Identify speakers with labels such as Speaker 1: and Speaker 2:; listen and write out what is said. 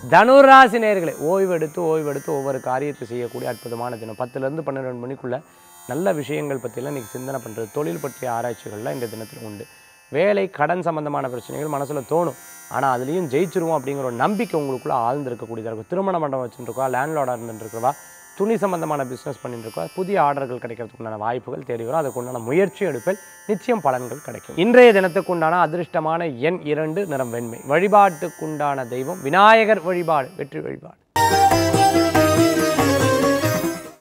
Speaker 1: தனுராசி நேயர்களே ஓய்வெடுத்து ஓய்வெடுத்து ஒவ்வொரு காரியத்தை செய்யக்கூடிய அற்புதமான தினம் பத்துலேருந்து பன்னிரெண்டு மணிக்குள்ள நல்ல விஷயங்கள் பற்றியெல்லாம் இன்றைக்கி சிந்தனை பண்ணுறது தொழில் பற்றிய ஆராய்ச்சிகள்லாம் இந்த தினத்தில் உண்டு வேலை கடன் சம்பந்தமான பிரச்சனைகள் மனசில் தோணும் ஆனால் அதுலேயும் ஜெயிச்சிருவோம் அப்படிங்கிற ஒரு நம்பிக்கை உங்களுக்குள்ள ஆழ்ந்திருக்கக்கூடியதாக இருக்கும் திருமண மண்டபம் வச்சுருக்கா லேண்ட்லார்டாக இருந்துருக்கவா துணி சம்பந்தமான பிஸ்னஸ் பண்ணிட்டு இருக்கா புதிய ஆர்டர்கள் கிடைக்கிறதுக்கு உண்டான வாய்ப்புகள் தேடி வரும் அதுக்கு உண்டான முயற்சி எடுப்பில் நிச்சயம் பலன்கள் கிடைக்கும் இன்றைய தினத்துக்கு உண்டான அதிர்ஷ்டமான எண் இரண்டு நிறம் வெண்மை வழிபாட்டுக்குண்டான தெய்வம் விநாயகர் வழிபாடு வெற்றி வழிபாடு